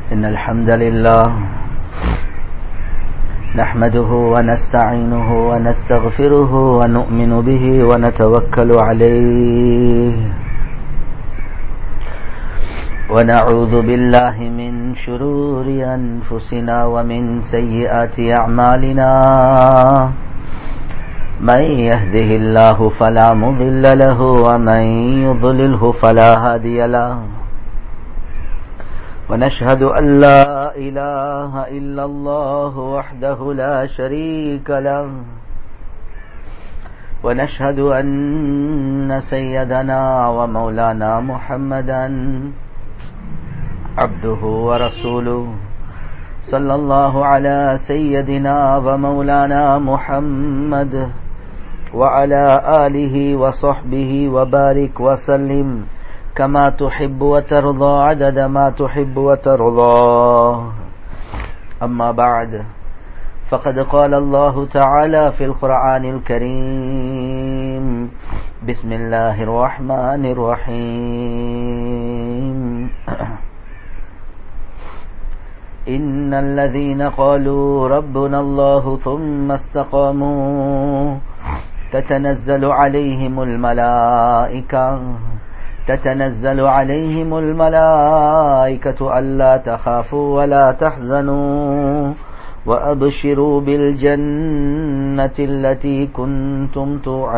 إن الحمد لله نحمده ونستعينه ونستغفره ونؤمن به ونتوكل عليه ونعوذ بالله من شرور أنفسنا ومن سيئات أعمالنا من يهده الله فلا مضل له ومن يضلله فلا هادي له ونشهد أن لا إله إلا الله وحده لا شريك له ونشهد أن سيدنا ومولانا محمدا عبده ورسوله صلى الله على سيدنا ومولانا محمد وعلى آله وصحبه وبارك وسلم كما تحب وترضى عدد ما تحب وترضى أما بعد فقد قال الله تعالى في القرآن الكريم بسم الله الرحمن الرحيم إن الذين قالوا ربنا الله ثم استقاموا تتنزل عليهم الملائكة تتنزل عليهم الملائكة ألا تخافوا ولا تحزنوا وأبشروا بالجنة التي كنتم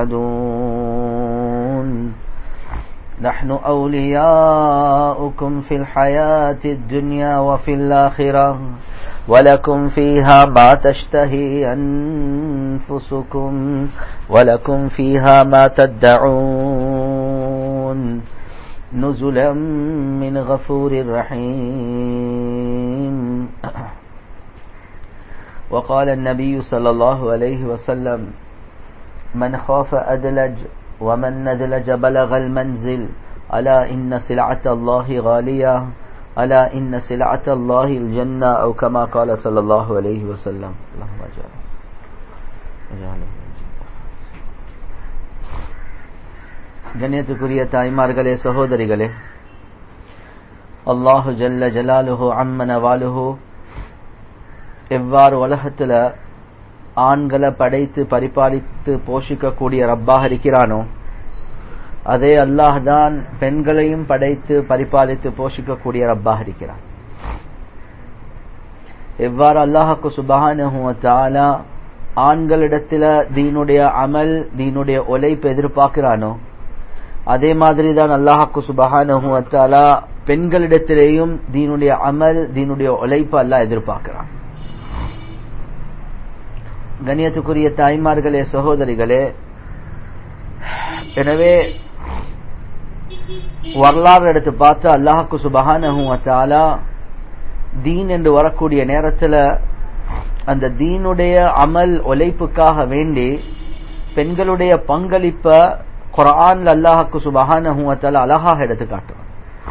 توعدون نحن أولياؤكم في الحياة الدنيا وفي الآخرة ولكم فيها ما تشتهي أنفسكم ولكم فيها ما تدعون نزلا من غفور رحيم وقال النبي صلى الله عليه وسلم من خاف أدلج ومن ندلج بلغ المنزل ألا إن سلعة الله غالية ألا إن سلعة الله الجنة أو كما قال صلى الله عليه وسلم اللهم اجعله கண்ணியத்துக்குரிய தாய்மார்களே சகோதரிகளே அல்லாஹு ஜல்ல ஜலாலுஹு அம்மன வாலுஹு எவ்வாறு உலகத்துல ஆண்களை படைத்து பரிபாலித்து போஷிக்கக்கூடிய ரப்பாக இருக்கிறானோ அதே அல்லாஹ் தான் பெண்களையும் படைத்து பரிபாலித்து போஷிக்கக்கூடிய ரப்பாக இருக்கிறான் எவ்வாறு அல்லாஹுக்கு சுபகான ஆண்களிடத்துல தீனுடைய அமல் தீனுடைய உழைப்பு எதிர்பார்க்கிறானோ அதே மாதிரி தான் அல்லாஹாக்கு சுபகான பெண்களிடத்திலேயும் தீனுடைய அமல் தீனுடைய உழைப்பு அல்லாஹ் எதிர்பார்க்கிறான் கண்ணியத்துக்குரிய தாய்மார்களே சகோதரிகளே எனவே வரலாறு எடுத்து பார்த்து அல்லாஹாக்கு சுபகான தீன் என்று வரக்கூடிய நேரத்தில் அந்த தீனுடைய அமல் உழைப்புக்காக வேண்டி பெண்களுடைய பங்களிப்ப குரான் அல்லாஹாக்கு சுபகான அழகாக எடுத்து காட்டுவான்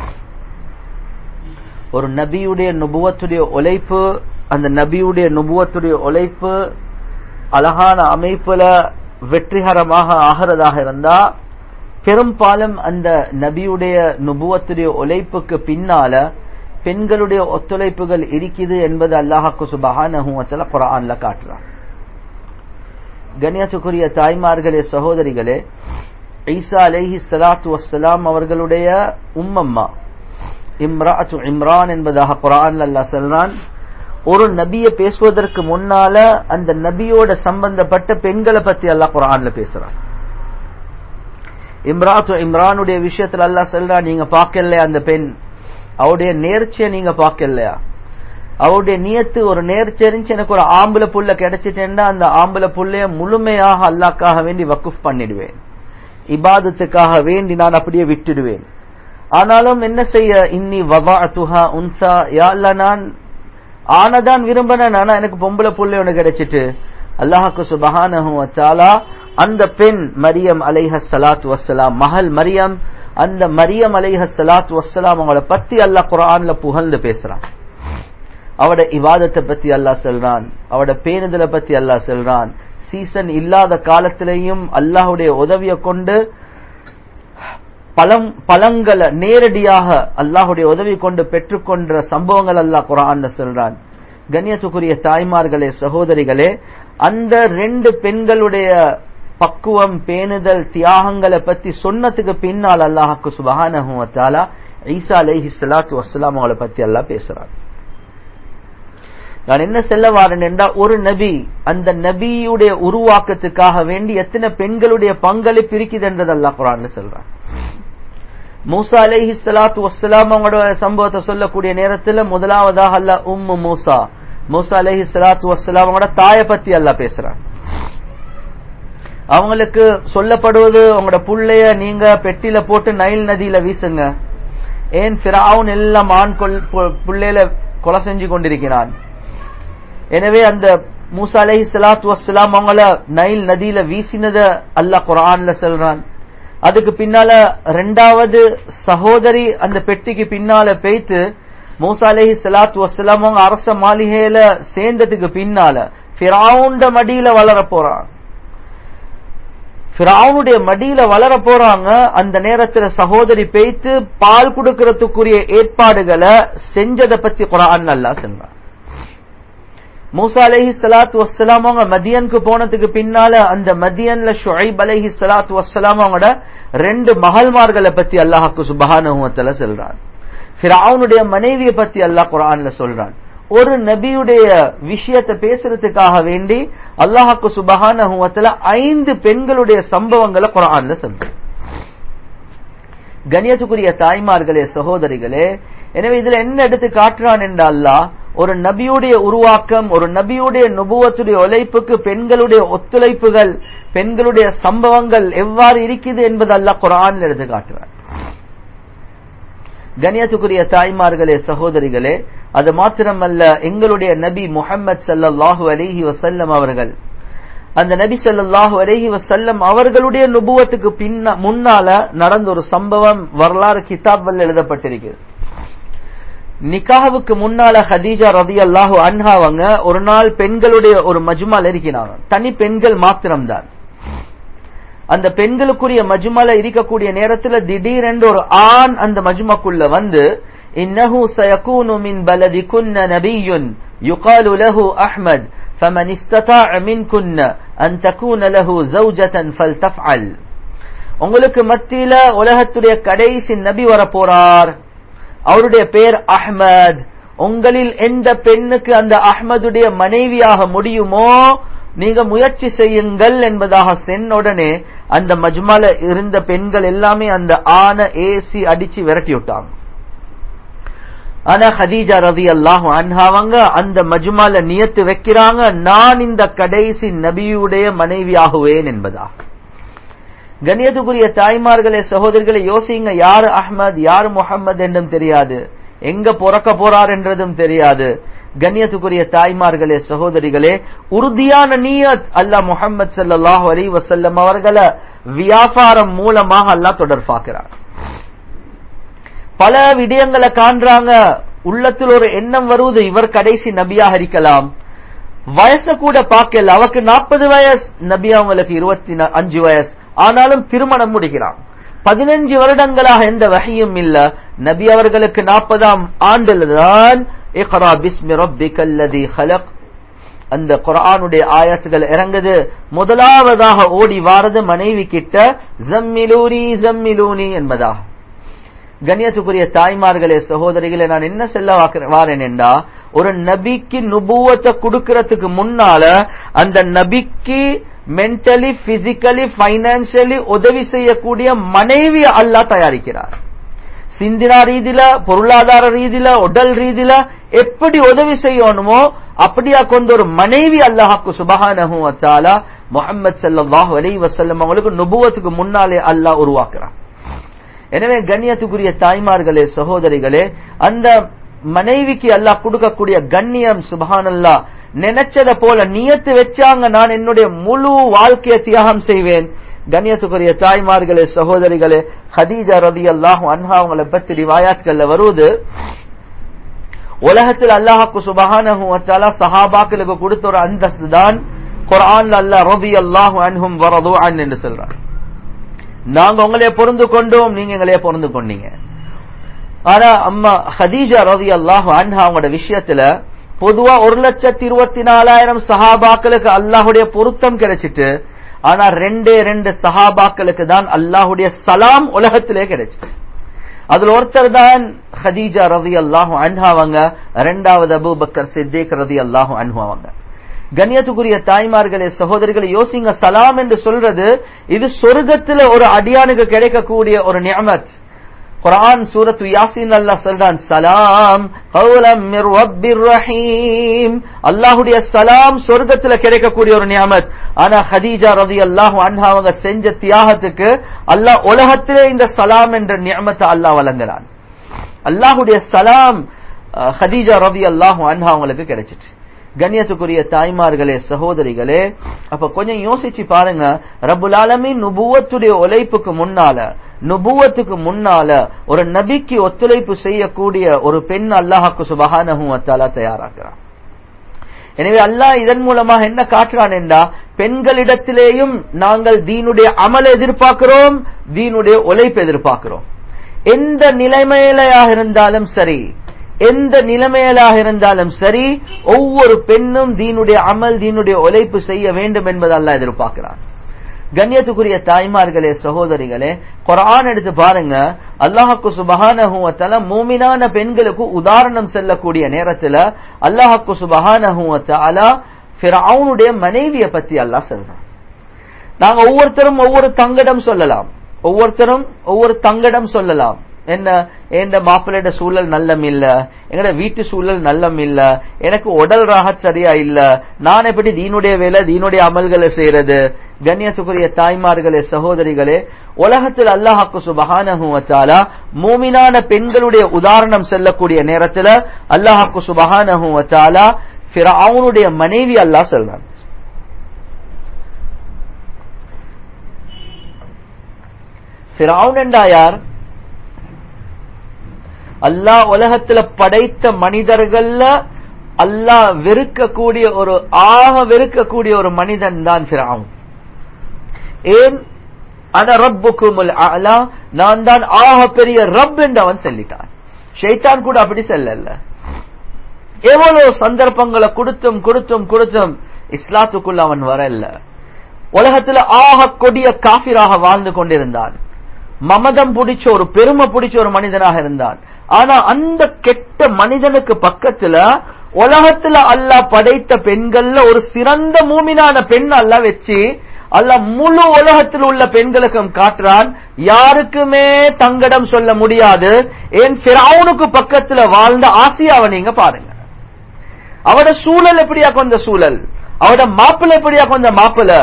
ஒரு நபியுடைய நுபுவத்துடைய உழைப்பு அந்த நபியுடைய நுபுவத்துடைய உழைப்பு அழகான அமைப்புல வெற்றிகரமாக ஆகிறதாக இருந்தா பெரும்பாலும் அந்த நபியுடைய நுபுவத்துடைய உழைப்புக்கு பின்னால பெண்களுடைய ஒத்துழைப்புகள் இருக்குது என்பது அல்லாஹாக்கு சுபகான குரான்ல காட்டுறான் கண்ணியத்துக்குரிய தாய்மார்களே சகோதரிகளே ஈசா அலேஹி சலாத்து வசலாம் அவர்களுடைய உம்மம்மா இம்ராத்து இம்ரான் என்பதாக குரான் அல்லா சொல்றான் ஒரு நபிய பேசுவதற்கு முன்னால அந்த நபியோட சம்பந்தப்பட்ட பெண்களை பத்தி அல்லாஹ் குரான்ல பேசுறான் இம்ராத்து இம்ரானுடைய விஷயத்துல அல்லா சொல்றா நீங்க பார்க்கலையா அந்த பெண் அவருடைய நேர்ச்சியை நீங்க பார்க்கலையா அவருடைய நியத்து ஒரு நேர்ச்சி இருந்துச்சு எனக்கு ஒரு ஆம்பளை புள்ள கிடைச்சிட்டேன்னா அந்த ஆம்பளை புள்ளைய முழுமையாக அல்லாக்காக வேண்டி வக்குஃப் பண்ணிடுவேன் இபாதத்துக்காக வேண்டி நான் அப்படியே விட்டுடுவேன் ஆனாலும் என்ன செய்ய இன்னி வபா துஹா உன்சா யாழ்ல நான் ஆனதான் விரும்பினேன் ஆனா எனக்கு பொம்பளை புள்ளை ஒன்று கிடைச்சிட்டு அல்லாஹாக்கு சுபஹானஹு வச்சாலா அந்த பெண் மரியம் அலைஹ சலாத் வசலாம் மகள் மரியம் அந்த மரியம் அலைஹ சலாத் வசலாம் அவங்கள பத்தி அல்லாஹ் குரான்ல புகழ்ந்து பேசுறான் அவட இவாதத்தை பத்தி அல்லாஹ் சொல்றான் அவட பேணுதலை பத்தி அல்லாஹ் சொல்றான் சீசன் இல்லாத காலத்திலையும் அல்லாஹுடைய உதவியை கொண்டு பழம் பழங்களை நேரடியாக அல்லாஹுடைய உதவி கொண்டு பெற்றுக்கொண்ட சம்பவங்கள் அல்லாஹ் குரான் சொல்றான் கண்ணியத்துக்குரிய தாய்மார்களே சகோதரிகளே அந்த ரெண்டு பெண்களுடைய பக்குவம் பேணுதல் தியாகங்களை பத்தி சொன்னதுக்கு பின்னால் அல்லாஹுக்கு சுபஹானஹு வத்தாலா ஈசா அலைஹி ஸலாத்து வஸ்ஸலாம் அவங்கள பத்தி அல்லாஹ் பேசுறான் நான் என்ன செல்ல வாரேன் என்றால் ஒரு நபி அந்த நபியுடைய உருவாக்கத்துக்காக வேண்டி எத்தனை பெண்களுடைய பங்களிப்பு இருக்குது என்றது அல்லாஹ் குரான்ல சொல்றான் மூசா அலைஹி ஸலாத்து வஸ்ஸலாம் அவங்களோட சம்பவத்தை சொல்லக்கூடிய நேரத்துல முதலாவதாக அல்லாஹ் உம்மு மூசா மூசா அலைஹி ஸலாத்து வஸ்ஸலாம் அவங்களோட தாயை பத்தி அல்லாஹ் பேசுறான் அவங்களுக்கு சொல்லப்படுவது உங்களோட புள்ளைய நீங்க பெட்டில போட்டு நைல் நதியில வீசுங்க ஏன் பிராவுன் எல்லாம் ஆண் புள்ளையில கொலை செஞ்சு கொண்டிருக்கிறான் எனவே அந்த மூசா அலைஹி ஸலாத்து வஸ்ஸலாம் அவங்கள நைல் நதியில வீசினத அல்லாஹ் குர்ஆன்ல சொல்றான் அதுக்கு பின்னால ரெண்டாவது சகோதரி அந்த பெட்டிக்கு பின்னால பேய்த்து மூசா அலைஹி ஸலாத்து வஸ்ஸலாம் அவங்க அரச மாளிகையில சேர்ந்ததுக்கு பின்னால ஃபிரௌண்ட மடியில வளர போறான் ஃபிரௌனுடைய மடியில வளர போறாங்க அந்த நேரத்துல சகோதரி பேய்த்து பால் கொடுக்கறதுக்குரிய ஏற்பாடுகளை செஞ்சதை பத்தி குரான் அல்லா சொன்னான் மூசா அலஹி சலாத்து வசலாம் அவங்க மதியனுக்கு போனதுக்கு பின்னால அந்த மதியன்ல ஷுஐப் அலஹி சலாத்து வசலாம் அவங்களோட ரெண்டு மகள்மார்களை பத்தி அல்லாஹாக்கு சுபஹானுவத்துல சொல்றான் ஃபிரௌனுடைய மனைவியை பத்தி அல்லாஹ் குரான்ல சொல்றான் ஒரு நபியுடைய விஷயத்தை பேசுறதுக்காக வேண்டி அல்லாஹாக்கு சுபஹானுவத்துல ஐந்து பெண்களுடைய சம்பவங்களை குரான்ல சொல்றான் கணியத்துக்குரிய தாய்மார்களே சகோதரிகளே எனவே இதுல என்ன எடுத்து காட்டுறான் என்ற அல்லாஹ் ஒரு நபியுடைய உருவாக்கம் ஒரு நபியுடைய நுபுவத்துடைய உழைப்புக்கு பெண்களுடைய ஒத்துழைப்புகள் பெண்களுடைய சம்பவங்கள் எவ்வாறு இருக்குது என்பது அல்லாஹ் குரான் எடுத்து காட்டுறான் கணியத்துக்குரிய தாய்மார்களே சகோதரிகளே அது மாத்திரமல்ல எங்களுடைய நபி முஹம்மது சல்லாஹூ அலிஹி வசல்லம் அவர்கள் அந்த நபி சல்லாஹூ அலஹி வசல்லம் அவர்களுடைய நுபுவத்துக்கு பின்ன முன்னால நடந்த ஒரு சம்பவம் வரலாறு கிதாப்கள் எழுதப்பட்டிருக்கிறது நிக்காவுக்கு முன்னால ஹதீஜா ரதி அல்லாஹு அன்ஹாவங்க ஒரு நாள் பெண்களுடைய ஒரு மஜ்மால் இருக்கிறாங்க தனி பெண்கள் மாத்திரம்தான் அந்த பெண்களுக்குரிய மஜ்மால இருக்கக்கூடிய நேரத்துல திடீரென்று ஒரு ஆண் அந்த மஜ்மக்குள்ள வந்து இன்னஹு சயகூனு மின் பலதிகுன்ன நபியுன் யுகாலு லஹு அஹ்மத் فمن استطاع منكن أن تكون له زوجة فلتفعل உங்களுக்கு மத்தியில உலகத்துடைய கடைசி நபி வர போறார் அவருடைய பெயர் அஹ்மத் உங்களில் எந்த பெண்ணுக்கு அந்த அஹ்மதுடைய மனைவியாக முடியுமோ நீங்க முயற்சி செய்யுங்கள் என்பதாக சென்னுடனே அந்த மஜ்மால இருந்த பெண்கள் எல்லாமே அந்த ஆன ஏசி அடிச்சு விரட்டி விட்டாங்க ஆனா ஹதீஜா ரவி அல்லாஹ் அன்ஹாவங்க அந்த மஜ்மால நியத்து வைக்கிறாங்க நான் இந்த கடைசி நபியுடைய மனைவியாகுவேன் என்பதா கண்ணியத்துக்குரிய தாய்மார்களே சகோதரிகளை யோசிங்க யாரு அஹ்மத் யாரு முகம்மது என்றும் தெரியாது எங்க பிறக்க போறார் என்றதும் தெரியாது கண்ணியத்துக்குரிய தாய்மார்களே சகோதரிகளே உறுதியான நீயத் அல்லாஹ் முகமது சல்லாஹூ அலி வசல்லம் அவர்களை வியாபாரம் மூலமாக அல்லாஹ் தொடர்பாக்குறார் பல விடயங்களை காண்றாங்க உள்ளத்தில் ஒரு எண்ணம் வருவது இவர் கடைசி நபியாக இருக்கலாம் வயச கூட பார்க்கல அவருக்கு நாற்பது வயசு நபி அவங்களுக்கு இருபத்தி அஞ்சு வயசு ஆனாலும் திருமணம் முடிக்கிறான் பதினஞ்சு வருடங்களாக எந்த வகையும் இல்ல நபி அவர்களுக்கு நாற்பதாம் ஆண்டுல தான் இக்ரா பிஸ்மி ரப்பிகல்லதி ஹலக் அந்த குரானுடைய ஆயத்துகள் இறங்குது முதலாவதாக ஓடி வாரது மனைவி கிட்ட ஜம்மிலூனி ஜம்மிலூனி என்பதாக கண்ணியத்துக்குரிய தாய்மார்களே சகோதரிகளே நான் என்ன செல்ல வாரேன் என்றா ஒரு நபிக்கு நுபுவத்தை கொடுக்கறதுக்கு முன்னால அந்த நபிக்கு மென்டலி பிசிக்கலி பைனான்சியலி உதவி செய்யக்கூடிய மனைவி அல்லாஹ் தயாரிக்கிறார் சிந்தினா ரீதியில பொருளாதார ரீதியில உடல் ரீதியில எப்படி உதவி செய்யணுமோ அப்படியா கொண்ட ஒரு மனைவி அல்லாஹாக்கு சுபஹானஹு வத்தாலா முகமது சல்லாஹூ அலி வசல்லம் அவங்களுக்கு நுபுவத்துக்கு முன்னாலே அல்லாஹ் உருவாக்குறான் எனவே கண்ணியத்துக்குரிய தாய்மார்களே சகோதரிகளே அந்த மனைவிக்கு அல்லாஹ் கொடுக்கக்கூடிய கண்ணியம் சுபஹானல்லா நினைச்சத போல நியத்து வச்சாங்க நான் என்னுடைய முழு வாழ்க்கையை தியாகம் செய்வேன் கண்ணியத்துக்குரிய தாய்மார்களே சகோதரிகளே ஹதீஜா ரதி அல்லாஹ் அன்ஹா அவங்களை பத்தி ரிவாயாத்கள்ல வருவது உலகத்தில் அல்லாஹாக்கு சுபஹானஹு வத்தாலா சஹாபாக்களுக்கு கொடுத்த ஒரு அந்தஸ்து தான் குர்ஆன்ல அல்லாஹ் ரதி அல்லாஹு அன்ஹும் வரது அன் என்று சொல்றான் நாங்க உங்களைய பொருந்து கொண்டோம் நீங்க எங்களைய பொருந்து கொண்டீங்க ஆனா அம்மா ஹதீஜா ரவி அல்லாஹ் அன்ஹா அவங்களோட விஷயத்துல பொதுவா ஒரு லட்சத்தி இருபத்தி நாலாயிரம் சஹாபாக்களுக்கு அல்லாஹுடைய பொருத்தம் கிடைச்சிட்டு ஆனா ரெண்டே ரெண்டு சஹாபாக்களுக்கு தான் அல்லாஹுடைய சலாம் உலகத்திலே கிடைச்சிட்டு அதுல ஒருத்தர் தான் ஹதீஜா ரவி அல்லாஹு அன்ஹாவங்க ரெண்டாவது அபூபக்கர் சித்திக் ரவி அல்லாஹு அன்ஹாவங்க கண்ணியத்துக்குரிய தாய்மார்களே சகோதரிகளை யோசிங்க சலாம் என்று சொல்றது இது சொர்க்கத்துல ஒரு அடியானுக்கு கிடைக்கக்கூடிய ஒரு நியமத் குரான் சூரத்து யாசின் அல்லாஹ் சொல்றான் சலாம் கௌலம் மிர் ரப்பிர் ரஹீம் அல்லாஹ்வுடைய சலாம் சொர்க்கத்துல கிடைக்கக்கூடிய ஒரு நியமத் ஆனா ஹதீஜா ரலியல்லாஹு அன்ஹா அவங்க செஞ்ச தியாகத்துக்கு அல்லாஹ் உலகத்திலே இந்த சலாம் என்ற நியமத்தை அல்லாஹ் வழங்குறான் அல்லாஹ்வுடைய சலாம் ஹதீஜா ரலியல்லாஹு அன்ஹா அவங்களுக்கு கிடைச்சிட்டு கண்ணியத்துக்குரிய தாய்மார்களே சகோதரிகளே அப்ப கொஞ்சம் யோசிச்சு பாருங்க ரபுல் ஆலமின் நுபுவத்துடைய உழைப்புக்கு முன்னால நுபுவத்துக்கு முன்னால ஒரு நபிக்கு ஒத்துழைப்பு செய்யக்கூடிய ஒரு பெண் அல்லாஹாக்கு சுபகானஹும் அத்தாலா தயாராக்குறான் எனவே அல்லாஹ் இதன் மூலமாக என்ன காட்டுறான் என்றா பெண்களிடத்திலேயும் நாங்கள் தீனுடைய அமல எதிர்பார்க்கிறோம் தீனுடைய உழைப்பு எதிர்பார்க்கிறோம் எந்த நிலைமையிலையாக இருந்தாலும் சரி எந்த நிலைமையிலாக இருந்தாலும் சரி ஒவ்வொரு பெண்ணும் தீனுடைய அமல் தீனுடைய உழைப்பு செய்ய வேண்டும் என்பது அல்ல எதிர்பார்க்கிறான் கண்ணியத்துக்குரிய தாய்மார்களே சகோதரிகளே குரான் எடுத்து பாருங்க அல்லாஹாக்கு சுபஹானஹுவத்தால மூமினான பெண்களுக்கு உதாரணம் செல்லக்கூடிய நேரத்துல அல்லாஹாக்கு சுபஹானஹுவத்தாலா ஃபிரௌனுடைய மனைவிய பத்தி அல்லாஹ் சொல்றான் நாங்க ஒவ்வொருத்தரும் ஒவ்வொரு தங்கடம் சொல்லலாம் ஒவ்வொருத்தரும் ஒவ்வொரு தங்கடம் சொல்லலாம் என்ன எந்த மாப்பிள்ளையோட சூழல் நல்லம் இல்ல எங்கட வீட்டு சூழல் நல்லம் இல்ல எனக்கு உடல் ராகத் சரியா இல்ல நான் எப்படி தீனுடைய வேலை தீனுடைய அமல்களை செய்யறது கண்ணியத்துக்குரிய தாய்மார்களே சகோதரிகளே உலகத்தில் அல்லாஹாக்கு சுபஹானஹுவத்தாலா மூமினான பெண்களுடைய உதாரணம் செல்லக்கூடிய நேரத்துல அல்லாஹாக்கு சுபஹானஹுவத்தாலா ஃபிரௌனுடைய மனைவி அல்லாஹ் சொல்றான் ஃபிரௌன் என்றா யார் அல்லாஹ் உலகத்துல படைத்த மனிதர்கள்ல அல்லாஹ் வெறுக்கக்கூடிய ஒரு ஆக வெறுக்கக்கூடிய ஒரு மனிதன் தான் ஃபிரௌன் ஏன் அன ரப்புக்குமுல் அலா நான் தான் ஆக பெரிய ரப் என்று அவன் சொல்லிட்டான் ஷைத்தான் கூட அப்படி செல்லல எவ்வளவு சந்தர்ப்பங்களை கொடுத்தும் கொடுத்தும் கொடுத்தும் இஸ்லாத்துக்குள்ள அவன் வரல உலகத்துல ஆக கொடிய காபிராக வாழ்ந்து கொண்டிருந்தான் மமதம் பிடிச்ச ஒரு பெருமை பிடிச்ச ஒரு மனிதனாக இருந்தான் ஆனா அந்த கெட்ட மனிதனுக்கு பக்கத்துல உலகத்துல அல்லாஹ் படைத்த பெண்கள்ல ஒரு சிறந்த மூமினான பெண் அல்ல வச்சு அல்ல முழு உலகத்தில் உள்ள பெண்களுக்கும் காட்டுறான் யாருக்குமே தங்கடம் சொல்ல முடியாது ஏன் பிறவுனுக்கு பக்கத்துல வாழ்ந்த ஆசியாவை நீங்க பாருங்க அவட சூழல் எப்படியா கொஞ்ச சூழல் அவட மாப்பிள்ள எப்படியா கொஞ்ச மாப்பிள்ள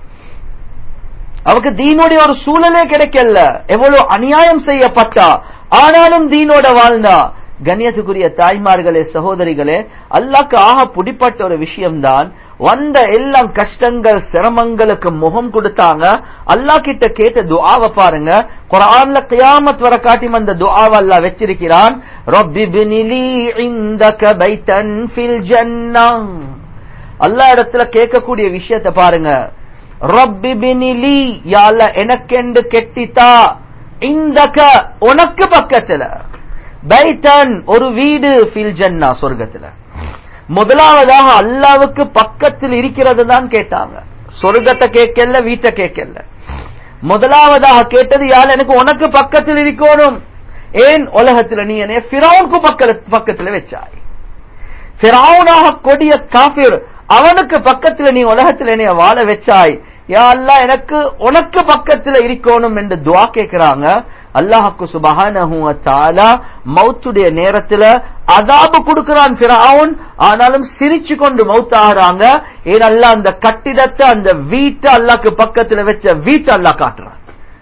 அவருக்கு தீனுடைய ஒரு சூழலே கிடைக்கல எவ்வளவு அநியாயம் செய்யப்பட்டா ஆனாலும் தீனோட வாழ்ந்தா கண்ணியத்துக்குரிய தாய்மார்களே சகோதரிகளே அல்லாக்கு ஆக புடிப்பட்ட ஒரு விஷயம்தான் வந்த எல்லாம் கஷ்டங்கள் சிரமங்களுக்கு முகம் கொடுத்தாங்க அல்லா கிட்ட கேட்ட துஆவை பாருங்க குரான்ல கியாமத் வர காட்டி அந்த துஆவை அல்லாஹ் வச்சிருக்கிறான் ரப்பி பினிலி இந்தக பைத்தன் ஃபில் ஜன்னா அல்லாஹ் இடத்துல கேட்கக்கூடிய விஷயத்தை பாருங்க ரப்பி பினிலி யால எனக்கென்று கெட்டித்தா இந்தக உனக்கு பக்கத்துல பைத்தன் ஒரு வீடு ஃபில் ஜன்னா சொர்க்கத்துல முதலாவதாக அல்லாவுக்கு பக்கத்தில் இருக்கிறது தான் கேட்டாங்க சொர்க்கத்தை கேட்கல வீட்டை கேட்கல முதலாவதாக கேட்டது யார் எனக்கு உனக்கு பக்கத்தில் இருக்கணும் ஏன் உலகத்துல நீ என்ன பிறவுனுக்கு பக்கத்துல வச்சாய் பிறவுனாக கொடிய காபிர் அவனுக்கு பக்கத்துல நீ உலகத்துல என்னைய வாழ வச்சாய் யா அல்லா எனக்கு உனக்கு பக்கத்துல இருக்கணும் என்று துவா கேட்கிறாங்க அல்லாஹுக்கு சுபஹானஹு தஆலா மௌத்துடைய நேரத்துல அதாபு கொடுக்கிறான் ஃபிரௌன் ஆனாலும் சிரிச்சு கொண்டு மௌத் ஆகுறாங்க ஏன் அல்லாஹ் அந்த கட்டிடத்தை அந்த வீட்டை அல்லாஹ்க்கு பக்கத்துல வச்ச வீட்டை அல்லாஹ் காட்டுறான்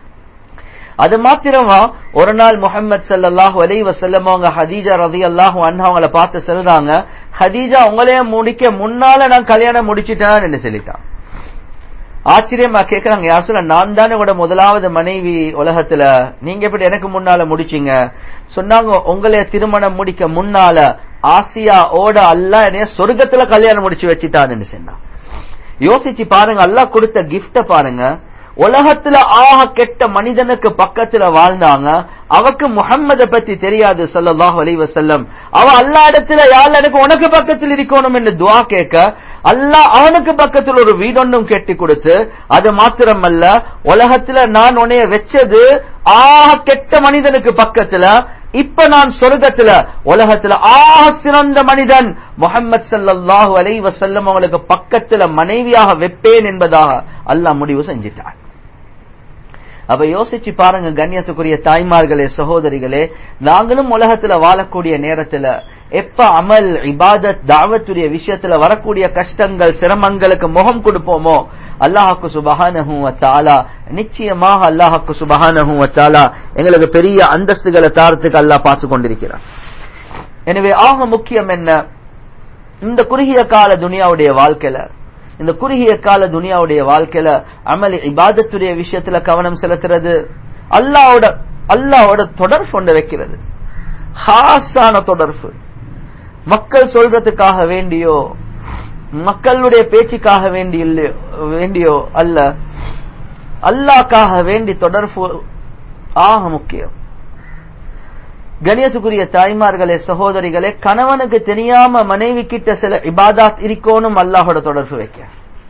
அது மாத்திரமா ஒரு நாள் முகமது சல்லாஹூ அலை வசல்லம் அவங்க ஹதீஜா ரதி அல்லாஹூ அண்ணா அவங்கள பார்த்து சொல்றாங்க ஹதீஜா உங்களையே முடிக்க முன்னால நான் கல்யாணம் முடிச்சிட்டேன்னு சொல்லிட்டான் ஆச்சரியமா கேக்குறாங்க யார் சொல்ல நான் தானே உங்களோட முதலாவது மனைவி உலகத்துல நீங்க எப்படி எனக்கு முன்னால முடிச்சீங்க சொன்னாங்க உங்களைய திருமணம் முடிக்க முன்னால ஆசியா ஓட அல்ல என்னைய சொர்க்கத்துல கல்யாணம் முடிச்சு வச்சுட்டான்னு சொன்னான் யோசிச்சு பாருங்க அல்லாஹ் கொடுத்த கிஃப்ட பாருங்க உலகத்துல ஆக கெட்ட மனிதனுக்கு பக்கத்துல வாழ்ந்தாங்க அவக்கு முகம்மத பத்தி தெரியாது சல்லாஹ் அலைஹி வஸல்லம் அவ அல்லா இடத்துல யாழ் எனக்கு உனக்கு பக்கத்தில் இருக்கணும் என்று துவா கேட்க அல்லாஹ் அவனுக்கு பக்கத்தில் ஒரு வீடொன்றும் கெட்டி கொடுத்து அது மாத்திரமல்ல உலகத்துல நான் உன்னைய வச்சது ஆக கெட்ட மனிதனுக்கு பக்கத்துல இப்ப நான் சொர்க்கத்துல உலகத்துல ஆக சிறந்த மனிதன் முகமது சல்லாஹூ அலை வசல்லம் அவங்களுக்கு பக்கத்துல மனைவியாக வைப்பேன் என்பதாக அல்லாஹ் முடிவு செஞ்சிட்டான் அப்ப யோசிச்சு பாருங்க கண்ணியத்துக்குரிய தாய்மார்களே சகோதரிகளே நாங்களும் உலகத்துல வாழக்கூடிய நேரத்துல எப்ப அமல் இபாதத் தாவத்துடைய விஷயத்துல வரக்கூடிய கஷ்டங்கள் சிரமங்களுக்கு முகம் கொடுப்போமோ அல்லாஹாக்கு சுபஹானஹு வத்தாலா நிச்சயமாக அல்லாஹாக்கு சுபஹானஹு வத்தாலா எங்களுக்கு பெரிய அந்தஸ்துகளை தாரத்துக்கு அல்லாஹ் பார்த்து கொண்டிருக்கிறார் எனவே ஆக முக்கியம் என்ன இந்த குறுகிய கால துனியாவுடைய வாழ்க்கையில இந்த குறுகிய கால துனியாவுடைய வாழ்க்கையில அமல் இபாதத்துடைய விஷயத்துல கவனம் செலுத்துறது அல்லாவோட அல்லாவோட தொடர்பு கொண்டு வைக்கிறது ஹாஸான தொடர்பு மக்கள் சொல்றதுக்காக வேண்டியோ மக்களுடைய பேச்சுக்காக வேண்டி வேண்டியோ அல்ல அல்லாக்காக வேண்டி தொடர்பு ஆக முக்கியம் கணியத்துக்குரிய தாய்மார்களே சகோதரிகளே கணவனுக்கு தெரியாம மனைவி கிட்ட சில இபாதாத் இருக்கணும் அல்லாஹோட தொடர்பு வைக்க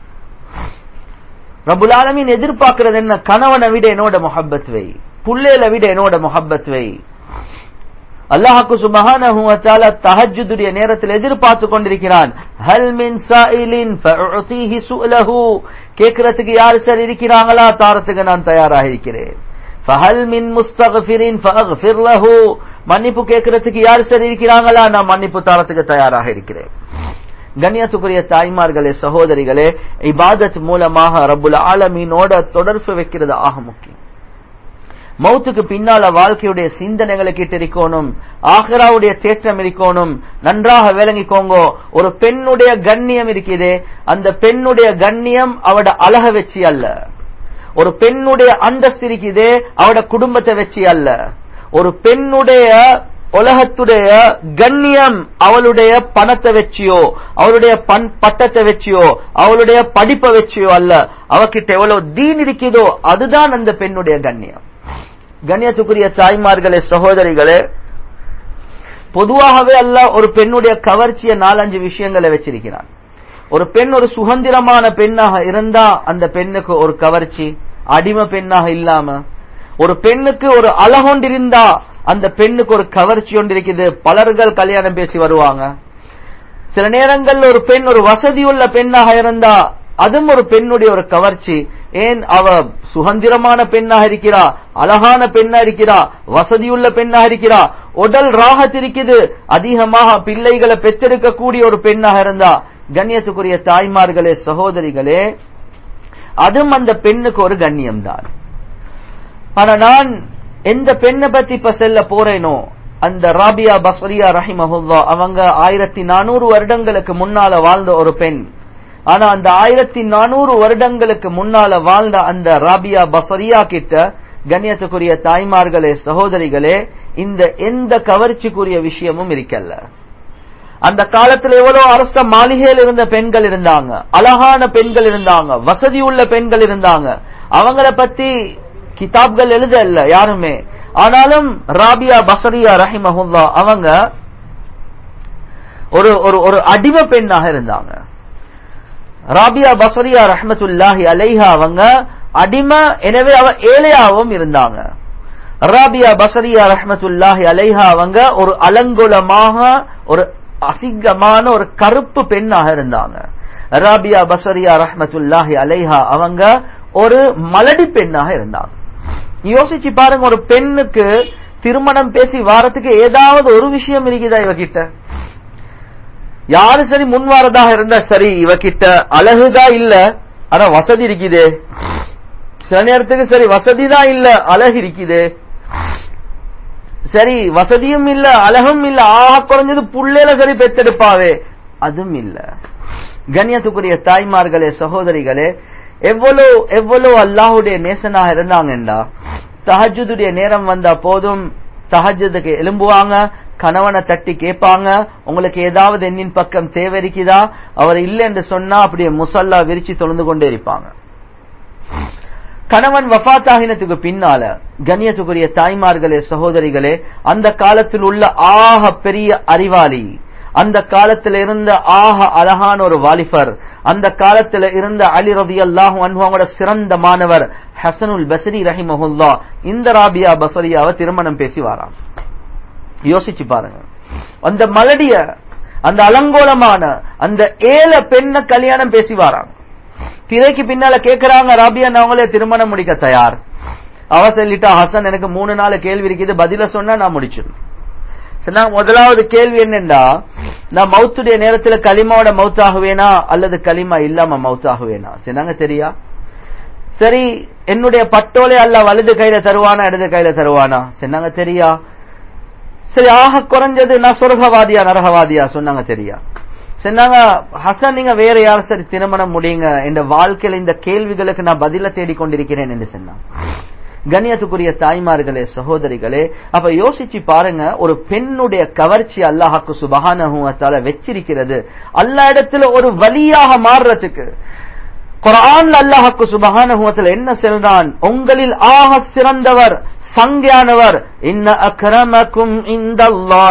ரபுலாலமின் எதிர்பார்க்கிறது என்ன கணவனை விட என்னோட முஹப்பத் வை புள்ளேல விட என்னோட முஹப்பத் வை அல்லாஹாக்கு சுபஹானஹு வ தஆலா தஹஜ்ஜுடைய நேரத்தில் எதிர்பார்த்து கொண்டிருக்கிறான் ஹல் மின் சாயிலின் ஃபஉதீஹி சுஅலஹு கேக்குறதுக்கு யார் சார் இருக்கிறாங்களா தாரத்துக்கு நான் தயாராக இருக்கிறேன் ஃபஹல் மின் முஸ்தக்ஃபிரின் ஃபஅக்ஃபிர் லஹு மன்னிப்பு கேட்கறதுக்கு யார் சார் இருக்கிறாங்களா நான் மன்னிப்பு தாரத்துக்கு தயாராக இருக்கிறேன் கண்ணியத்துக்குரிய தாய்மார்களே சகோதரிகளே இபாதத் மூலமாக ரப்புல் ஆலமீனோட தொடர்பு வைக்கிறது ஆக முக்கியம் மௌத்துக்கு பின்னால வாழ்க்கையுடைய சிந்தனைகளை கிட்ட இருக்கணும் ஆஹராவுடைய தேற்றம் இருக்கணும் நன்றாக விளங்கிக்கோங்க ஒரு பெண்ணுடைய கண்ணியம் இருக்குதே அந்த பெண்ணுடைய கண்ணியம் அவட அழக வச்சு அல்ல ஒரு பெண்ணுடைய அந்தஸ்து இருக்குதே அவட குடும்பத்தை வச்சு அல்ல ஒரு பெண்ணுடைய உலகத்துடைய கண்ணியம் அவளுடைய பணத்தை வச்சியோ அவளுடைய பட்டத்தை வச்சியோ அவளுடைய படிப்பை வச்சியோ அல்ல அவகிட்ட எவ்வளவு தீன் இருக்குதோ அதுதான் அந்த பெண்ணுடைய கண்ணியம் கண்ணியத்துக்குரிய தாய்மார்களே சகோதரிகளே பொதுவாகவே அல்ல ஒரு பெண்ணுடைய கவர்ச்சிய நாலஞ்சு விஷயங்களை வச்சிருக்கிறான் ஒரு பெண் ஒரு சுதந்திரமான பெண்ணாக இருந்தா அந்த பெண்ணுக்கு ஒரு கவர்ச்சி அடிமை பெண்ணாக இல்லாம ஒரு பெண்ணுக்கு ஒரு அழகொண்டு இருந்தா அந்த பெண்ணுக்கு ஒரு கவர்ச்சி ஒன்று இருக்குது பலர்கள் கல்யாணம் பேசி வருவாங்க சில நேரங்கள்ல ஒரு பெண் ஒரு வசதியுள்ள பெண்ணாக இருந்தா அதுவும் ஒரு பெண்ணுடைய ஒரு கவர்ச்சி ஏன் அவ சுதந்திரமான பெண்ணாக இருக்கிறா அழகான பெண்ணா இருக்கிறா வசதியுள்ள பெண்ணாக இருக்கிறா உடல் ராகத் இருக்குது அதிகமாக பிள்ளைகளை பெற்றெடுக்கக்கூடிய ஒரு பெண்ணாக இருந்தா கண்ணியத்துக்குரிய தாய்மார்களே சகோதரிகளே அதுவும் அந்த பெண்ணுக்கு ஒரு கண்ணியம் தான் ஆனா நான் எந்த பெண்ணை பத்தி இப்ப செல்ல போறேனோ அந்த ராபியா பஸ்வரியா ரஹிமஹுல்லா அவங்க ஆயிரத்தி நானூறு வருடங்களுக்கு முன்னால வாழ்ந்த ஒரு பெண் ஆனா அந்த ஆயிரத்தி நானூறு வருடங்களுக்கு முன்னால வாழ்ந்த அந்த ராபியா பசரியா கிட்ட கண்ணியத்துக்குரிய தாய்மார்களே சகோதரிகளே இந்த எந்த கவர்ச்சிக்குரிய விஷயமும் இருக்கல்ல அந்த காலத்துல எவ்வளவு அரச மாளிகையில் இருந்த பெண்கள் இருந்தாங்க அழகான பெண்கள் இருந்தாங்க வசதி உள்ள பெண்கள் இருந்தாங்க அவங்கள பத்தி கிதாப்கள் எழுத இல்ல யாருமே ஆனாலும் ராபியா பசரியா ரஹிமஹுல்லா அவங்க ஒரு ஒரு ஒரு அடிமை பெண்ணாக இருந்தாங்க ராபியா பசரியா ரஹமத்துல்லாஹி அலைஹா அவங்க அடிமை எனவே அவ ஏழையாவும் இருந்தாங்க ராபியா பசரியா ரஹமத்துல்லாஹி அலைஹா அவங்க ஒரு அலங்குலமாக ஒரு அசிங்கமான ஒரு கருப்பு பெண்ணாக இருந்தாங்க ராபியா பசரியா ரஹமத்துல்லாஹி அலைஹா அவங்க ஒரு மலடி பெண்ணாக இருந்தாங்க யோசிச்சு பாருங்க ஒரு பெண்ணுக்கு திருமணம் பேசி வாரத்துக்கு ஏதாவது ஒரு விஷயம் இருக்குதா இவகிட்ட யாரு சரி முன் வாரதாக இருந்தா சரி இவகிட்ட அழகுதான் இல்ல ஆனா வசதி இருக்குதே சில நேரத்துக்கு சரி வசதிதான் இல்ல அழகு இருக்குதே சரி வசதியும் இல்ல அழகும் இல்ல ஆக குறைஞ்சது புள்ளையில சரி பெத்தெடுப்பாவே அதுவும் இல்ல கண்ணியத்துக்குரிய தாய்மார்களே சகோதரிகளே எவ்வளவு எவ்வளவு அல்லாஹுடைய நேசனாக இருந்தாங்கண்டா தஹஜுடைய நேரம் வந்தா போதும் தஹஜதுக்கு எலும்புவாங்க கணவனை தட்டி கேட்பாங்க உங்களுக்கு ஏதாவது எண்ணின் பக்கம் தேவை இருக்குதா அவர் இல்லை என்று சொன்னா அப்படியே முசல்லா விரிச்சு தொழுந்து கொண்டே இருப்பாங்க கணவன் வஃத்தாகினத்துக்கு பின்னால கண்ணியத்துக்குரிய தாய்மார்களே சகோதரிகளே அந்த காலத்தில் உள்ள ஆக பெரிய அறிவாளி அந்த காலத்துல இருந்த ஆக அழகான ஒரு வாலிபர் அந்த காலத்துல இருந்த அலி ரதி அல்லாஹு அவங்களோட சிறந்த மாணவர் ஹசனுல் பசரி ரஹிமஹுல்லா இந்த ராபியா பசரியாவை திருமணம் பேசி வாராம் யோசிச்சு பாருங்க அந்த மலடிய அந்த அலங்கோலமான அந்த ஏல பெண்ண கல்யாணம் பேசி வாராங்க திரைக்கு பின்னால கேக்குறாங்க ராபியா அவங்களே திருமணம் முடிக்க தயார் அவ சொல்லிட்டா ஹசன் எனக்கு மூணு நாலு கேள்வி இருக்குது பதில சொன்னா நான் முடிச்சிருந்தேன் சொன்னாங்க முதலாவது கேள்வி என்னன்னா நான் மவுத்துடைய நேரத்துல களிமாவோட மவுத்தாகுவேனா அல்லது களிமா இல்லாம மவுத்தாகுவேனா சொன்னாங்க தெரியா சரி என்னுடைய பட்டோலை அல்ல வலது கையில தருவானா இடது கையில தருவானா சொன்னாங்க தெரியா சரி ஆக குறைஞ்சது நான் சொர்க்கவாதியா நரகவாதியா சொன்னாங்க தெரியா சொன்னாங்க ஹசன் நீங்க வேற யார் சரி திருமணம் முடியுங்க இந்த வாழ்க்கையில இந்த கேள்விகளுக்கு நான் பதில தேடிக்கொண்டிருக்கிறேன் என்று சொன்னாங்க கண்ணியத்துக்குரிய தாய்மார்களே சகோதரிகளே அப்ப யோசிச்சு பாருங்க ஒரு பெண்ணுடைய கவர்ச்சி அல்லாஹாக்கு சுபகான வச்சிருக்கிறது அல்லா இடத்துல ஒரு வழியாக மாறுறதுக்கு குரான் அல்லாஹாக்கு சுபகான என்ன சொல்றான் உங்களில் ஆக சிறந்தவர் சங்கையானவர் இன்ன அக்ரமக்கும் இந்த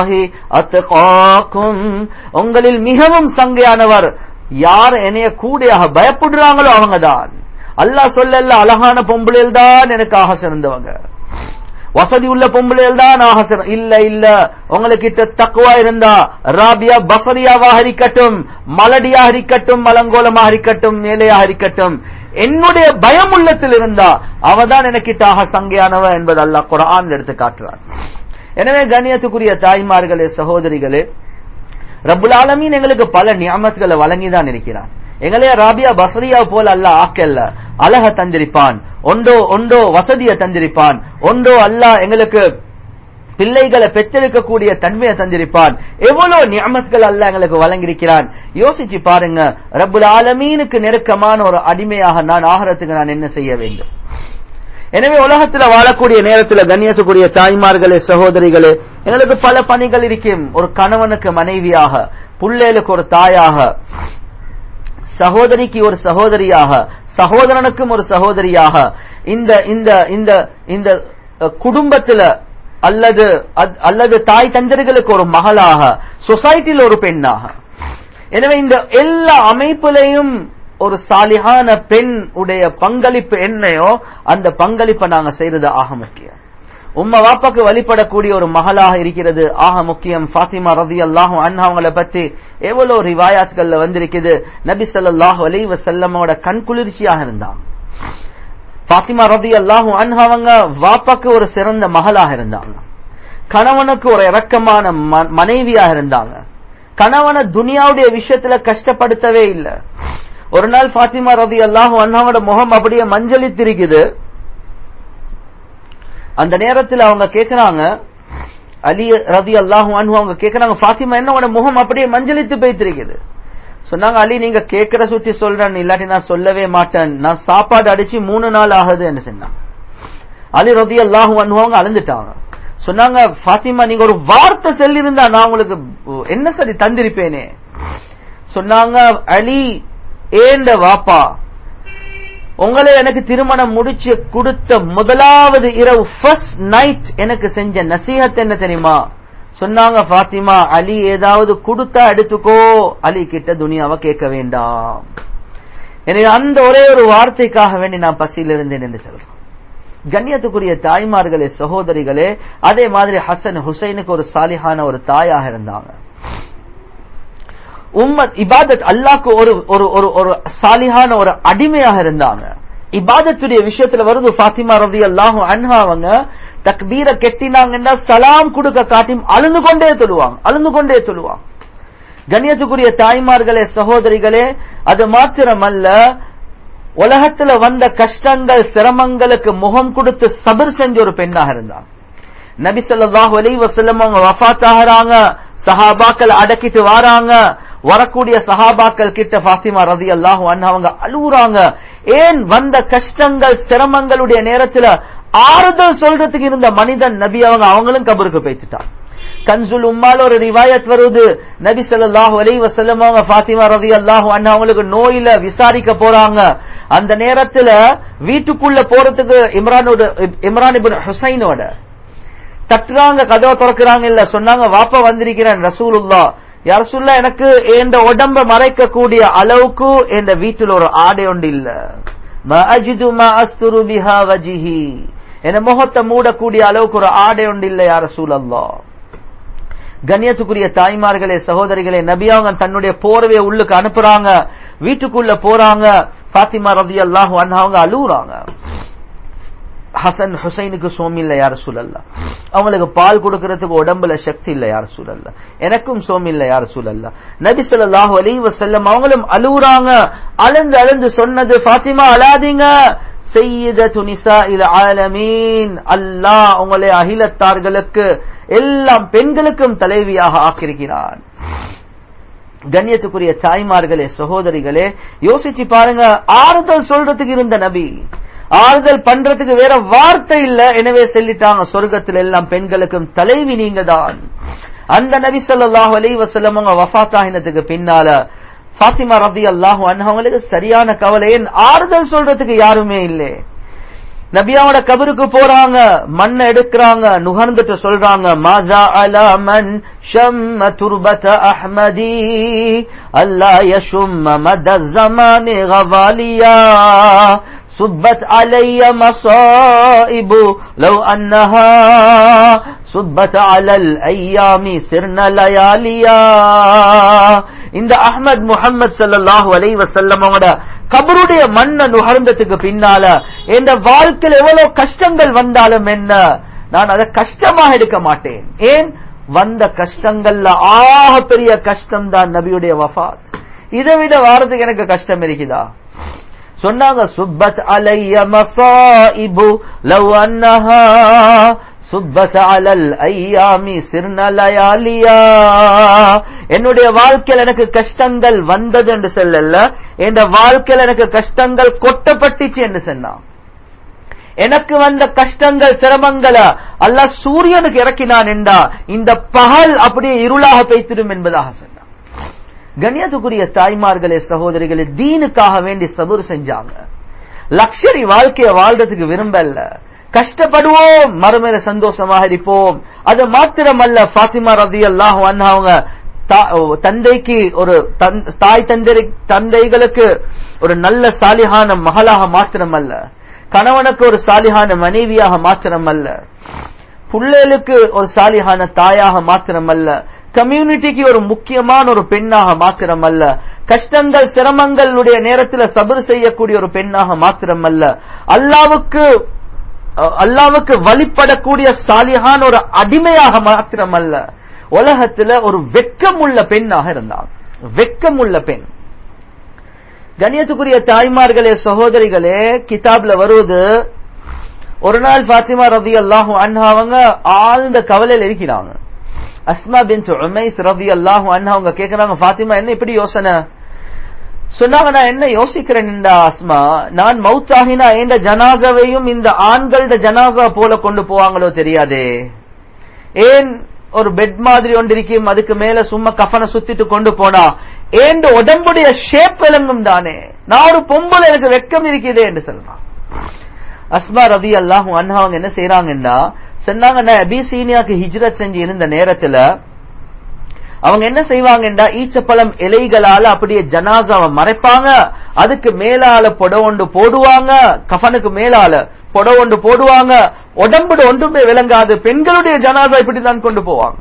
அத்தகாக்கும் உங்களில் மிகவும் சங்கையானவர் யார் என்னைய கூடையாக பயப்படுறாங்களோ அவங்கதான் அல்லாஹ் சொல்லல அழகான பொம்பளையில் தான் எனக்கு ஆக சிறந்தவங்க வசதி உள்ள பொம்பளையில் தான் ஆக சிறந்த இல்ல இல்ல உங்களுக்கிட்ட தக்குவா இருந்தா ராபியா பசரியாவாக இருக்கட்டும் மலடியாக இருக்கட்டும் மலங்கோலமாக இருக்கட்டும் மேலையாக இருக்கட்டும் என்னுடைய பயம் உள்ளத்தில் இருந்தா அவதான் எனக்கிட்ட ஆக சங்கையானவ என்பது அல்லாஹ் குரான் எடுத்து காட்டுறார் எனவே கண்ணியத்துக்குரிய தாய்மார்களே சகோதரிகளே ரபுல் ஆலமீன் எங்களுக்கு பல நியமத்துகளை வழங்கிதான் இருக்கிறான் எங்களைய ராபியா பசரியா போல அல்ல ஆக்கல்ல அழக தந்திருப்பான் ஒன்றோ ஒன்றோ வசதியை தந்திருப்பான் ஒன்றோ அல்ல எங்களுக்கு பிள்ளைகளை பெற்றெடுக்கக்கூடிய தன்மையை தந்திருப்பான் எவ்வளவு நியமத்கள் அல்ல எங்களுக்கு வழங்கியிருக்கிறான் யோசிச்சு பாருங்க ரபுல் ஆலமீனுக்கு நெருக்கமான ஒரு அடிமையாக நான் ஆகிறதுக்கு நான் என்ன செய்ய வேண்டும் எனவே உலகத்துல வாழக்கூடிய நேரத்துல கண்ணியத்துக்குரிய தாய்மார்களே சகோதரிகளே எங்களுக்கு பல பணிகள் இருக்கும் ஒரு கணவனுக்கு மனைவியாக புள்ளேலுக்கு ஒரு தாயாக சகோதரிக்கு ஒரு சகோதரியாக சகோதரனுக்கும் ஒரு சகோதரியாக இந்த இந்த இந்த இந்த குடும்பத்துல அல்லது அல்லது தாய் தந்தர்களுக்கு ஒரு மகளாக சொசைட்டியில் ஒரு பெண்ணாக எனவே இந்த எல்லா அமைப்புலையும் ஒரு சாலிகான பெண் உடைய பங்களிப்பு என்னையோ அந்த பங்களிப்பை நாங்க செய்யறது ஆக முக்கியம் உம்ம வாப்பாக்கு வழிபடக்கூடிய ஒரு மகளாக இருக்கிறது ஆக முக்கியம் ஃபாத்திமா ரதி அல்லாஹும் அண்ணாவங்களை பத்தி எவ்வளவு ரிவாயாத்கள்ல வந்திருக்குது நபி சொல்லாஹு அலி வசல்லமோட கண் குளிர்ச்சியாக இருந்தாங்க ஃபாத்திமா ரதி அல்லாஹும் அண்ணாவங்க வாப்பாக்கு ஒரு சிறந்த மகளாக இருந்தாங்க கணவனுக்கு ஒரு இரக்கமான மனைவியாக இருந்தாங்க கணவனை துனியாவுடைய விஷயத்துல கஷ்டப்படுத்தவே இல்லை ஒரு நாள் பாத்திமா ரதி அல்லாஹு அண்ணாவோட முகம் அப்படியே மஞ்சளித்திருக்குது அந்த நேரத்தில் அவங்க கேக்குறாங்க அலி ரதி அல்லாஹு அன்ஹு அவங்க கேக்குறாங்க பாத்திமா என்ன உன முகம் அப்படியே மஞ்சளித்து போய்த்திருக்குது சொன்னாங்க அலி நீங்க கேக்குற சுத்தி சொல்றேன் இல்லாட்டி நான் சொல்லவே மாட்டேன் நான் சாப்பாடு அடிச்சு மூணு நாள் ஆகுதுன்னு சொன்னாங்க அலி ரதி அல்லாஹு அன்ஹு அவங்க அழுந்துட்டாங்க சொன்னாங்க பாத்திமா நீங்க ஒரு வார்த்தை சொல்லியிருந்தா நான் உங்களுக்கு என்ன சரி தந்திருப்பேனே சொன்னாங்க அலி ஏண்ட வாப்பா உங்களை எனக்கு திருமணம் முடிச்சு கொடுத்த முதலாவது இரவு ஃபர்ஸ்ட் நைட் எனக்கு செஞ்ச நசீகத் என்ன தெரியுமா சொன்னாங்க பாத்திமா அலி ஏதாவது கொடுத்தா எடுத்துக்கோ அலி கிட்ட துனியாவை கேட்க வேண்டாம் எனவே அந்த ஒரே ஒரு வார்த்தைக்காக வேண்டி நான் பசியில் இருந்தேன் என்று சொல்றேன் கண்ணியத்துக்குரிய தாய்மார்களே சகோதரிகளே அதே மாதிரி ஹசன் ஹுசைனுக்கு ஒரு சாலிஹான ஒரு தாயாக இருந்தாங்க உம்மத் இபாதத் அல்லாக்கு ஒரு ஒரு ஒரு ஒரு சாலிஹான ஒரு அடிமையாக இருந்தாங்க இபாதத்துடைய விஷயத்துல வருது பாத்திமா ரவி அல்லாஹும் அன்ஹா அவங்க தக்பீர கெட்டினாங்கன்னா சலாம் கொடுக்க காட்டியும் அழுந்து கொண்டே தொழுவாங்க அழுந்து கொண்டே தொழுவாங்க கண்ணியத்துக்குரிய தாய்மார்களே சகோதரிகளே அது மாத்திரமல்ல உலகத்துல வந்த கஷ்டங்கள் சிரமங்களுக்கு முகம் கொடுத்து சபர் செஞ்ச ஒரு பெண்ணாக இருந்தாங்க நபி சொல்லாஹு அலி வசல்லம் அவங்க வஃத் ஆகிறாங்க சஹாபாக்கள் அடக்கிட்டு வாராங்க வரக்கூடிய சஹாபாக்கள் கிட்ட பாத்திமா ரதி அல்லாஹு அவங்க அழுகுறாங்க ஏன் வந்த கஷ்டங்கள் சிரமங்களுடைய நேரத்துல ஆறுதல் சொல்றதுக்கு இருந்த மனிதன் நபி அவங்க அவங்களும் கபருக்கு பேசிட்டான் கன்சுல் உம்மால ஒரு ரிவாயத் வருது நபி ஸல்லல்லாஹு அலைஹி வஸல்லம் அவங்க ஃபாத்திமா ரலியல்லாஹு அன்ஹா அவங்களுக்கு நோயில விசாரிக்க போறாங்க அந்த நேரத்துல வீட்டுக்குள்ள போறதுக்கு இம்ரானோட இம்ரான் இப்னு ஹுசைனோட தட்டுறாங்க கதவை திறக்கிறாங்க இல்ல சொன்னாங்க வாப்பா வந்திருக்கிறேன் ரசூலுல்லா யார் சொல்ல எனக்கு என் உடம்ப மறைக்க கூடிய அளவுக்கு என் வீட்டில் ஒரு ஆடை ஒன்று இல்ல ம அஜிது ம அஸ்துரு பிஹா வஜிஹி என் முகத்தை மூடக்கூடிய அளவுக்கு ஒரு ஆடை ஒன்று இல்ல யார் ரசூலல்லா கண்ணியத்துக்குரிய தாய்மார்களே சகோதரிகளே நபி அவங்க தன்னுடைய போர்வையை உள்ளுக்கு அனுப்புறாங்க வீட்டுக்குள்ள போறாங்க பாத்திமா ரதி அல்லாஹு அவங்க அழுகுறாங்க ஹசன் ஹுசைனுக்கு சோம் இல்ல யார் சூழல்ல அவங்களுக்கு பால் கொடுக்கறதுக்கு உடம்புல சக்தி இல்ல யார் சூழல்ல எனக்கும் சோம் இல்ல யார் சூழல்ல நபி ஸல்லல்லாஹு அலைஹி வஸல்லம் அவங்களும் அழுகுறாங்க அழுந்து அழுந்து சொன்னது ஃபாத்திமா அழாதீங்க செய்யதத்து நிசாஇல் ஆலமீன் அல்லாஹ் உங்களை அகிலத்தார்களுக்கு எல்லாம் பெண்களுக்கும் தலைவியாக ஆக்கியிருக்கிறான் கண்ணியத்துக்குரிய தாய்மார்களே சகோதரிகளே யோசிச்சு பாருங்க ஆறுதல் சொல்றதுக்கு இருந்த நபி ஆறுதல் பண்றதுக்கு வேற வார்த்தை இல்ல எனவே சொல்லிட்டாங்க சொர்க்கத்தில் எல்லாம் பெண்களுக்கும் தலைவி நீங்க தான் அந்த நபி ஸல்லல்லாஹு அலைஹி வஸல்லம் அவங்க வஃபாத் ஆகினதுக்கு பின்னால ஃபாத்திமா ரபி அல்லாஹு அவங்களுக்கு சரியான கவலை ஏன் ஆறுதல் சொல்றதுக்கு யாருமே இல்லை நபியாவோட கபருக்கு போறாங்க மண்ணை எடுக்கிறாங்க நுகர்ந்துட்டு சொல்றாங்க மாஜா அலா மன் ஷம்ம துர்பத அஹ்மதி அல்லா யஷும்ம மத ஜமானி கவாலியா صبت علي مصائب لو أنها صبت على الأيام سرنا لياليا இந்த அஹ்மத் முஹம்மது ஸல்லல்லாஹு அலைஹி வஸல்லம் அவங்களோட கபருடைய மண்ணை நுகர்ந்ததுக்கு பின்னால என்ற வாழ்க்கையில் எவ்வளவு கஷ்டங்கள் வந்தாலும் என்ன நான் அதை கஷ்டமாக எடுக்க மாட்டேன் ஏன் வந்த கஷ்டங்கள்ல ஆக பெரிய கஷ்டம் தான் நபியுடைய வஃபாத் இதை விட வாரத்துக்கு எனக்கு கஷ்டம் இருக்குதா சொன்னாங்க சுப்பத் அலைய மசாயிபு லவ் அன்னஹா சுப்பத் அலல் ஐயாமி சிறுநலயாலியா என்னுடைய வாழ்க்கையில் எனக்கு கஷ்டங்கள் வந்தது என்று சொல்லல என் வாழ்க்கையில் எனக்கு கஷ்டங்கள் கொட்டப்பட்டுச்சு என்று சொன்னான் எனக்கு வந்த கஷ்டங்கள் சிரமங்களை அல்லாஹ் சூரியனுக்கு இறக்கினான் என்றா இந்த பகல் அப்படியே இருளாக பெய்த்திடும் என்பதாக சொன்னான் கண்ணியத்துக்குரிய தாய்மார்களே சகோதரிகளே தீனுக்காக வேண்டி சபுர் செஞ்சாங்க லக்ஷரி வாழ்க்கைய வாழ்றதுக்கு விரும்பல கஷ்டப்படுவோம் மறுமையில சந்தோஷமாக இருப்போம் அது மாத்திரமல்ல பாத்திமா ரதி அல்லாஹ் அவங்க தந்தைக்கு ஒரு தாய் தந்தை தந்தைகளுக்கு ஒரு நல்ல சாலிகான மகளாக மாத்திரமல்ல கணவனுக்கு ஒரு சாலிகான மனைவியாக மாத்திரமல்ல புள்ளைகளுக்கு ஒரு சாலிகான தாயாக மாத்திரமல்ல கம்யூனிட்டிக்கு ஒரு முக்கியமான ஒரு பெண்ணாக மாத்திரமல்ல கஷ்டங்கள் சிரமங்களுடைய நேரத்தில் சபர் செய்யக்கூடிய ஒரு பெண்ணாக மாத்திரமல்ல அல்லாவுக்கு அல்லாவுக்கு வழிபடக்கூடிய சாலிகான ஒரு அடிமையாக மாத்திரமல்ல உலகத்துல ஒரு வெக்கமுள்ள பெண்ணாக இருந்தாங்க வெக்கமுள்ள பெண் கண்ணியத்துக்குரிய தாய்மார்களே சகோதரிகளே கிதாப்ல வருவது ஒரு நாள் பாத்திமா ரவி அல்லாஹு அண்ணாவங்க ஆழ்ந்த கவலையில் இருக்கிறாங்க அஸ்மா பின் உமைஸ் ரவி அல்லாஹு அண்ணா அவங்க கேக்குறாங்க பாத்திமா என்ன இப்படி யோசனை சொன்னாங்க நான் என்ன யோசிக்கிறேன்டா அஸ்மா நான் மவுத்தாகினா எந்த ஜனாசாவையும் இந்த ஆண்களோட ஜனாசா போல கொண்டு போவாங்களோ தெரியாதே ஏன் ஒரு பெட் மாதிரி ஒன்று இருக்கும் அதுக்கு மேல சும்மா கஃபனை சுத்திட்டு கொண்டு போனா ஏன் உடம்புடைய ஷேப் விளங்கும் தானே நான் ஒரு பொம்பளை எனக்கு வெக்கம் இருக்குதே என்று சொல்றான் அஸ்மா ரவி அல்லாஹும் அண்ணா அவங்க என்ன செய்யறாங்கன்னா சொன்னாங்க நான் அபிசீனியாக்கு ஹிஜ்ரத் செஞ்சு இருந்த நேரத்துல அவங்க என்ன செய்வாங்கடா ஈச்சப்பழம் இலைகளால அப்படியே ஜனாசாவை மறைப்பாங்க அதுக்கு மேலால புடவொண்டு போடுவாங்க கஃபனுக்கு மேலால புடவொண்டு போடுவாங்க உடம்புட ஒன்றுமே விளங்காது பெண்களுடைய ஜனாசா இப்படிதான் கொண்டு போவாங்க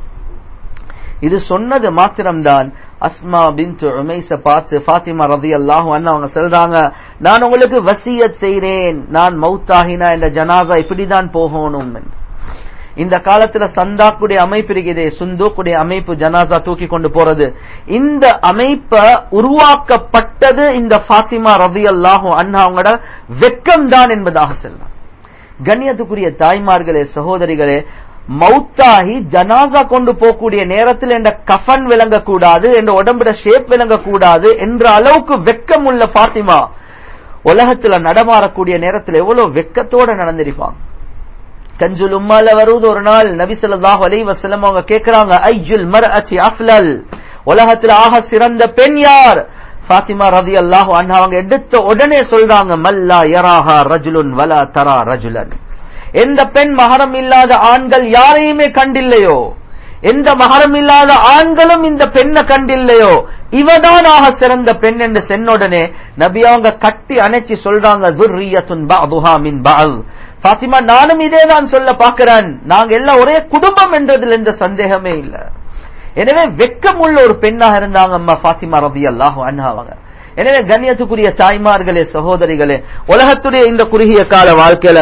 இது சொன்னது மாத்திரம்தான் அஸ்மா பின் உமைச பார்த்து ஃபாத்திமா ரதி அல்லாஹு அவங்க சொல்றாங்க நான் உங்களுக்கு வசியத் செய்றேன் நான் மவுத்தாகினா என்ற ஜனாசா இப்படிதான் போகணும் இந்த காலத்துல சந்தாக்குடைய அமைப்பு இருக்குதே சுந்தூக்குடைய அமைப்பு ஜனாசா தூக்கி கொண்டு போறது இந்த அமைப்ப உருவாக்கப்பட்டது இந்த ஃபாத்திமா ரவி அல்லாஹூ அண்ணா அவங்களோட வெக்கம் தான் என்பதாக சொல்லலாம் கண்ணியத்துக்குரிய தாய்மார்களே சகோதரிகளே மௌத்தாகி ஜனாசா கொண்டு போகக்கூடிய நேரத்தில் என்ற கஃபன் விளங்கக்கூடாது என்ற உடம்புட ஷேப் விளங்கக்கூடாது என்ற அளவுக்கு வெக்கம் உள்ள ஃபாத்திமா உலகத்துல நடமாறக்கூடிய நேரத்தில் எவ்வளவு வெக்கத்தோட நடந்திருப்பாங்க கஞ்சுல் உம்மால வருவது ஒரு நாள் நபி ஸல்லல்லாஹு அலைஹி வஸல்லம் அவங்க கேக்குறாங்க ஐயுல் மர்அத்தி அஃலல் உலகத்துல ஆக சிறந்த பெண் யார் ஃபாத்திமா ரலியல்லாஹு அன்ஹா அவங்க எடுத்த உடனே சொல்றாங்க மல்லா யராஹா ரஜுலுன் வலா தரா ரஜுலன் எந்த பெண் மகரம் இல்லாத ஆண்கள் யாரையுமே கண்டில்லையோ எந்த மகரம் இல்லாத ஆண்களும் இந்த பெண்ணை கண்டில்லையோ இவதான் ஆக சிறந்த பெண் என்று சென்னுடனே நபி அவங்க கட்டி அணைச்சி சொல்றாங்க துர்ரியத்துன் பஅதுஹா மின் பஅல் பாத்திமா நானும் இதே தான் சொல்ல பார்க்கிறேன் நாங்க எல்லாம் ஒரே குடும்பம் என்றதில் எந்த சந்தேகமே இல்ல எனவே வெக்கம் உள்ள ஒரு பெண்ணாக இருந்தாங்க அம்மா பாத்திமா ரபி அல்லாஹு அவங்க எனவே கண்ணியத்துக்குரிய தாய்மார்களே சகோதரிகளே உலகத்துடைய இந்த குறுகிய கால வாழ்க்கையில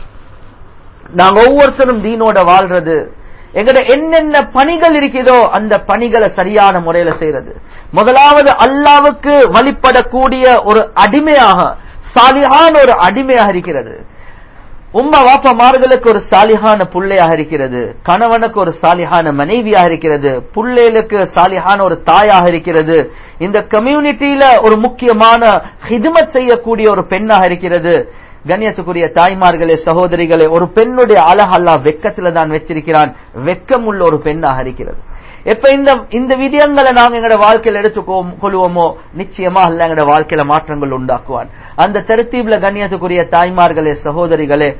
நாங்க ஒவ்வொருத்தரும் தீனோட வாழ்றது எங்கட என்னென்ன பணிகள் இருக்குதோ அந்த பணிகளை சரியான முறையில செய்யறது முதலாவது அல்லாவுக்கு வழிபடக்கூடிய ஒரு அடிமையாக சாலிகான ஒரு அடிமையாக இருக்கிறது உம்மா வாப்பமார்களுக்கு ஒரு சாலிகான புள்ளையாக இருக்கிறது கணவனுக்கு ஒரு சாலிகான மனைவியாக இருக்கிறது புள்ளைகளுக்கு சாலிகான ஒரு தாயாக இருக்கிறது இந்த கம்யூனிட்டியில ஒரு முக்கியமான ஹிதுமத் செய்யக்கூடிய ஒரு பெண்ணாக இருக்கிறது கண்ணியத்துக்குரிய தாய்மார்களே சகோதரிகளே ஒரு பெண்ணுடைய அழகு அல்லா வெக்கத்துல தான் வச்சிருக்கிறான் வெக்கம் உள்ள ஒரு பெண்ணாக இருக்கிறது எப்ப இந்த இந்த விடயங்களை நாங்க எங்களோட வாழ்க்கையில எடுத்து கொள்வோமோ நிச்சயமா அல்ல எங்களோட வாழ்க்கையில மாற்றங்கள் உண்டாக்குவான் அந்த தருத்தீப்ல கண்ணியத்துக்குரிய தாய்மார்களே சகோதரிகளே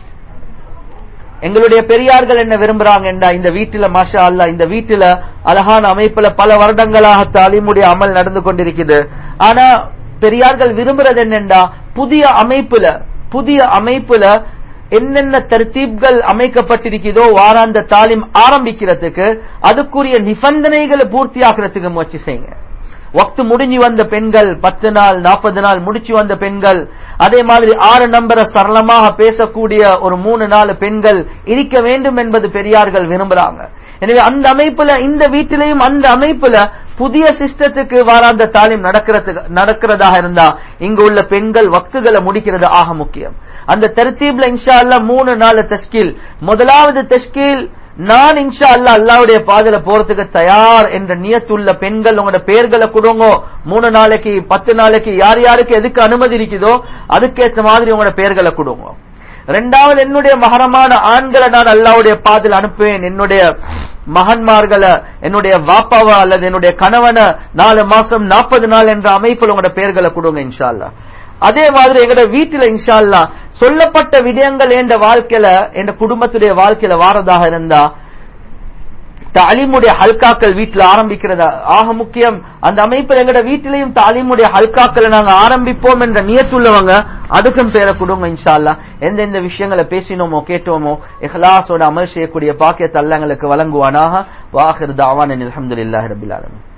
எங்களுடைய பெரியார்கள் என்ன விரும்புறாங்க என்றா இந்த வீட்டுல மாஷா அல்லா இந்த வீட்டுல அழகான அமைப்புல பல வருடங்களாக தாலிமுடைய அமல் நடந்து கொண்டிருக்குது ஆனா பெரியார்கள் விரும்புறது என்னென்றா புதிய அமைப்புல புதிய அமைப்புல என்னென்ன தர்த்தீப்கள் அமைக்கப்பட்டிருக்கிறதோ வாராந்த தாலிம் ஆரம்பிக்கிறதுக்கு அதுக்குரிய நிபந்தனைகளை பூர்த்தி ஆகிறதுக்கு முயற்சி செய்யுங்க வக்து முடிஞ்சு வந்த பெண்கள் பத்து நாள் நாற்பது நாள் முடிச்சு வந்த பெண்கள் அதே மாதிரி ஆறு நம்பரை சரளமாக பேசக்கூடிய ஒரு மூணு நாலு பெண்கள் இருக்க வேண்டும் என்பது பெரியார்கள் விரும்புறாங்க எனவே அந்த அமைப்புல இந்த வீட்டிலையும் அந்த அமைப்புல புதிய சிஸ்டத்துக்கு வாராந்த தாலிம் நடக்கிறதுக்கு நடக்கிறதாக இருந்தா இங்கு உள்ள பெண்கள் வக்துகளை முடிக்கிறது ஆக முக்கியம் அந்த தர்த்தீப்ல இன்ஷா அல்லா மூணு நாலு தஸ்கீல் முதலாவது தஸ்கீல் நான் இன்ஷா அல்லா அல்லாவுடைய பாதையில போறதுக்கு தயார் என்ற நியத்துள்ள பெண்கள் உங்களோட பெயர்களை கொடுங்க மூணு நாளைக்கு பத்து நாளைக்கு யார் யாருக்கு எதுக்கு அனுமதி இருக்குதோ அதுக்கேற்ற மாதிரி உங்களோட பெயர்களை கொடுங்க ரெண்டாவது என்னுடைய மகரமான ஆண்களை நான் அல்லாவுடைய பாதையில் அனுப்புவேன் என்னுடைய மகன்மார்களை என்னுடைய வாப்பாவா அல்லது என்னுடைய கணவனை நாலு மாசம் நாற்பது நாள் என்ற அமைப்பில் உங்களோட பெயர்களை கொடுங்க இன்ஷா அல்லா அதே மாதிரி எங்கட வீட்டுல இன்ஷா அல்லா சொல்லப்பட்ட விடயங்கள் என்ற வாழ்க்கையில என்ற குடும்பத்துடைய வாழ்க்கையில வாரதாக இருந்தா தாலிமுடைய ஹல்காக்கள் வீட்டுல ஆரம்பிக்கிறதா ஆக முக்கியம் அந்த அமைப்பில் எங்கட வீட்டிலையும் தாலிமுடைய ஹல்காக்களை நாங்க ஆரம்பிப்போம் என்ற நியத்துள்ளவங்க அதுக்கும் பேர கொடுங்க இன்ஷா அல்லா எந்தெந்த விஷயங்களை பேசினோமோ கேட்டோமோ இஹ்லாஸோட அமல் செய்யக்கூடிய பாக்கியத்தை அல்ல எங்களுக்கு வழங்குவானாக வாஹிர் தாவான் அலமதுல்லாஹி ரபில் ஆலமின்